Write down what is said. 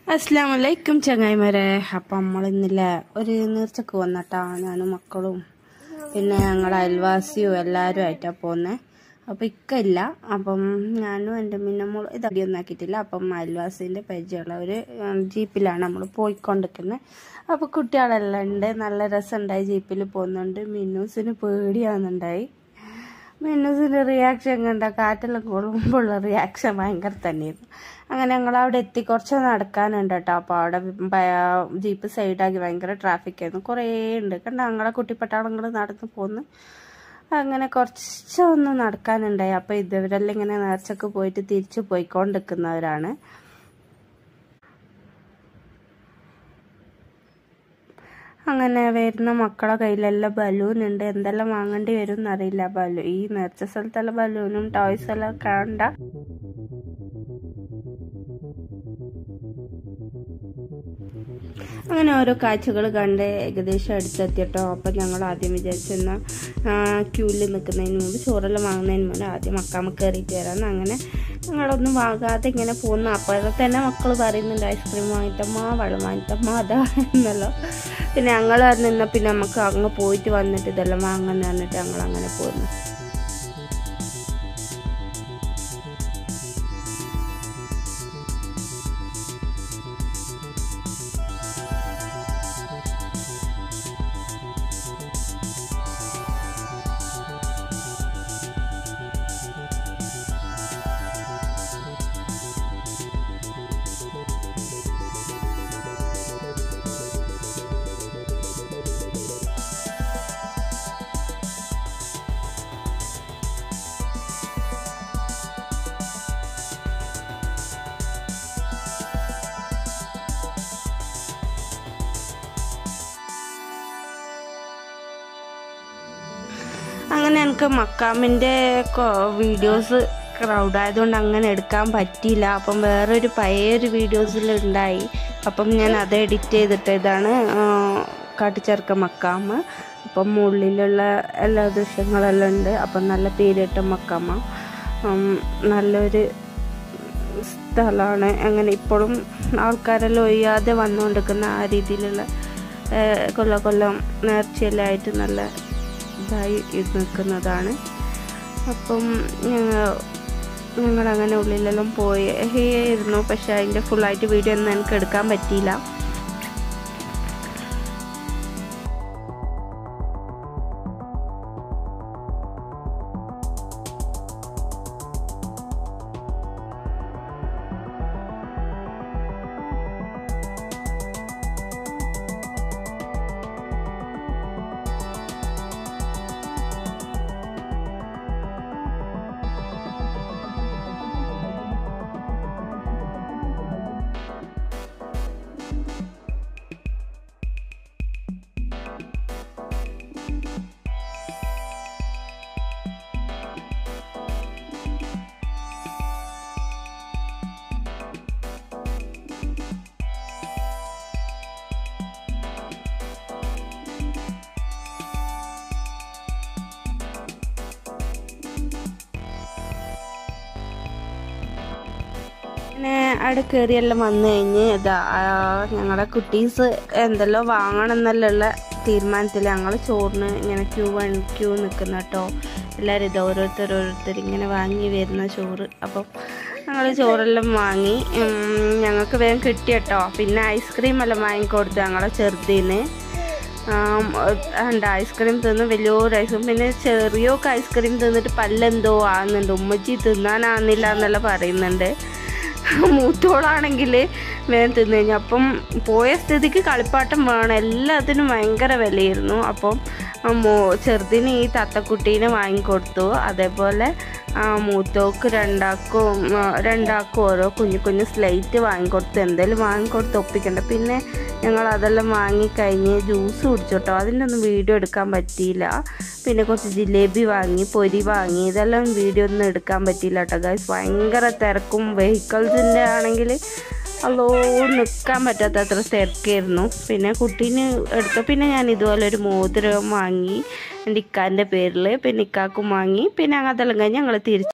അസ്സാം വലൈക്കും ചങ്ങായിമാരെ അപ്പം നമ്മൾ ഇന്നില്ലേ ഒരു നീർച്ചക്ക് വന്നിട്ടാ ഞാനും മക്കളും പിന്നെ ഞങ്ങളുടെ അയൽവാസിയും എല്ലാവരും ആയിട്ടാണ് പോകുന്നത് അപ്പം ഇക്കല്ല അപ്പം ഞാനും എൻ്റെ മിന്നമ്മോൾ ഇത് അടിയൊന്നും ആക്കിയിട്ടില്ല അപ്പം അയൽവാസീൻ്റെ പരിചയമുള്ള ഒരു ഉം, ജീപ്പിലാണ് നമ്മൾ പോയിക്കൊണ്ടിരിക്കുന്നത് അപ്പോൾ കുട്ടികളെല്ലാം ഉണ്ട് നല്ല രസമുണ്ടായി ജീപ്പിൽ പോകുന്നുണ്ട് മിന്നൂസിന് പേടിയാവുന്നുണ്ടായി മിന്നൂസിൻ്റെ റിയാക്ഷൻ കണ്ട കാറ്റെല്ലാം കൊള്ളുമ്പോഴുള്ള റിയാക്ഷൻ ഭയങ്കര തന്നെയായിരുന്നു അങ്ങനെ ഞങ്ങൾ അവിടെ എത്തി കുറച്ച് നടക്കാനുണ്ട് കേട്ടോ അപ്പോൾ അവിടെ ഭയ- ജീപ്പ് സൈഡാക്കി ഭയങ്കര ട്രാഫിക് ആയിരുന്നു കുറേ ഉണ്ട് കണ്ട ഞങ്ങളെ കുട്ടിപ്പട്ടാളങ്ങൾ നടന്ന് പോന്ന് അങ്ങനെ കുറച്ചൊന്ന് നടക്കാനുണ്ടായി അപ്പോൾ ഇതുവരെല്ലാം ഇങ്ങനെ നേർച്ചക്ക് പോയിട്ട് തിരിച്ചു പോയിക്കൊണ്ടിരിക്കുന്നവരാണ് അങ്ങനെ വരുന്ന മക്കളെ കയ്യിലെല്ലാം ബലൂൺ ഉണ്ട് എന്തെല്ലാം വാങ്ങേണ്ടി വരും എന്നറിയില്ല ബലൂ ഈ നേർച്ച സ്ഥലത്തെല്ലാം ബലൂണും ടോയ്സ് എല്ലാം കണ്ട അങ്ങനെ ഓരോ കാഴ്ചകൾ കണ്ട് ഏകദേശം അടുത്തെത്തിട്ടോ അപ്പം ഞങ്ങൾ ആദ്യം വിചാരിച്ചെന്ന ക്യൂവിൽ നിൽക്കുന്നതിന് മുമ്പ് ചോറെല്ലാം വാങ്ങുന്നതിന് മുമ്പ് ആദ്യം മക്കാമ കയറിയിട്ട് വരാമെന്ന് അങ്ങനെ ഞങ്ങളൊന്നും വാങ്ങാതെ ഇങ്ങനെ പോകുന്നു അപ്പോൾ തന്നെ മക്കൾ പറയുന്നുണ്ട് ഐസ്ക്രീം വാങ്ങിത്തമ്മ വെള്ളം വാങ്ങിത്തമ്മ അതാ എന്നല്ലോ പിന്നെ ഞങ്ങൾ നിന്നാൽ പിന്നെ നമുക്ക് അങ്ങ് പോയിട്ട് വന്നിട്ട് ഇതെല്ലാം വാങ്ങാന്ന് പറഞ്ഞിട്ട് ഞങ്ങൾ അങ്ങനെ പോകുന്നു അങ്ങനെ എനിക്ക് മക്കാമിൻ്റെ വീഡിയോസ് ക്രൗഡ് ആയതുകൊണ്ട് അങ്ങനെ എടുക്കാൻ പറ്റിയില്ല അപ്പം വേറൊരു പഴയൊരു വീഡിയോസിൽ ഉണ്ടായി അപ്പം ഞാൻ അത് എഡിറ്റ് ചെയ്തിട്ട് ഇതാണ് ആ, കാട്ടിച്ചേർക്ക മക്കാമ് അപ്പം ഉള്ളിലുള്ള എല്ലാ ദൃശ്യങ്ങളെല്ലാം ഉണ്ട് അപ്പം നല്ല പേരിട്ട മക്കാമ ഉം, നല്ലൊരു സ്ഥലമാണ് അങ്ങനെ ഇപ്പോഴും ആൾക്കാരെല്ലാം ഒഴിയാതെ വന്നുകൊണ്ടിരിക്കുന്ന ആ രീതിയിലുള്ള ഏഹ്, കൊല്ലം കൊല്ലം നേർച്ചയെല്ലാം ആയിട്ട് നല്ല ഇതായി ഇത് നിൽക്കുന്നതാണ് അപ്പം ഞങ്ങൾ ഞങ്ങളങ്ങനെ ഉള്ളിലെല്ലാം പോയി ഇരുന്നു പക്ഷെ അതിൻ്റെ ഫുള്ളായിട്ട് വീഡിയോ ഒന്നും എനിക്ക് എടുക്കാൻ പറ്റിയില്ല പിന്നെ അവിടെ കയറിയെല്ലാം വന്നു കഴിഞ്ഞ് ഇതാ ഞങ്ങളുടെ കുട്ടീസ് എന്തെല്ലോ വാങ്ങണം എന്നെല്ലാം തീരുമാനത്തിൽ ഞങ്ങൾ ചോറിന് ഇങ്ങനെ ക്യൂ ക്യൂ നിൽക്കുന്ന കേട്ടോ എല്ലാവരും ഇത് ഓരോരുത്തർ ഓരോരുത്തർ ഇങ്ങനെ വാങ്ങി വരുന്ന ചോറ് അപ്പം ഞങ്ങൾ ചോറെല്ലാം വാങ്ങി ഉം, ഞങ്ങൾക്ക് വേഗം കിട്ടി കേട്ടോ പിന്നെ ഐസ്ക്രീം എല്ലാം വാങ്ങിക്കൊടുത്തു ഞങ്ങളെ ചെറുതിന് ഉണ്ട് ഐസ്ക്രീം തിന്ന് വലിയൊരു ഐസ്ക്രീം പിന്നെ ചെറിയൊക്കെ ഐസ്ക്രീം തിന്നിട്ട് പല്ലെന്തോ ആകുന്നുണ്ട് ഉമ്മച്ചി തിന്നാനാകുന്നില്ല എന്നെല്ലാം പറയുന്നുണ്ട് മൂത്തോളാണെങ്കിൽ വേഗം തിന്നു കഴിഞ്ഞു അപ്പം പോയ സ്ഥിതിക്ക് കളിപ്പാട്ടം വേണം എല്ലാത്തിനും ഭയങ്കര വിലയായിരുന്നു അപ്പം ആ മോ ചെറുതിന് ഈ തത്തക്കുട്ടീനെ വാങ്ങിക്കൊടുത്തു അതേപോലെ ആ മൂത്തോക്ക് രണ്ടാക്കും ആ, രണ്ടാക്കും ഓരോ കുഞ്ഞു കുഞ്ഞു സ്ലൈറ്റ് വാങ്ങിക്കൊടുത്തു എന്തെങ്കിലും വാങ്ങിക്കൊടുത്ത് ഒപ്പിക്കണ്ട പിന്നെ ഞങ്ങൾ അതെല്ലാം വാങ്ങിക്കഴിഞ്ഞ് ജ്യൂസ് കുടിച്ചു കേട്ടോ അതിൻ്റെ ഒന്നും വീഡിയോ എടുക്കാൻ പറ്റിയില്ല പിന്നെ കുറച്ച് ജിലേബി വാങ്ങി പൊരി വാങ്ങി ഇതെല്ലാം വീഡിയോ ഒന്നും എടുക്കാൻ പറ്റിയില്ല കേട്ടോ ഗൈസ് ഭയങ്കര തിരക്കും വെഹിക്കിൾസിൻ്റെ ആണെങ്കിൽ അല്ലോ നിൽക്കാൻ പറ്റാത്ത അത്ര തിരക്കായിരുന്നു പിന്നെ കുട്ടീന് എടുത്ത പിന്നെ ഞാൻ ഇതുപോലെ ഒരു മോതിരം വാങ്ങി എൻ്റെ ഇക്കാൻ്റെ പേരിൽ പിന്നെ ഇക്കാക്കും വാങ്ങി പിന്നെ അതെല്ലാം കഴിഞ്ഞ് ഞങ്ങൾ തിരിച്ച്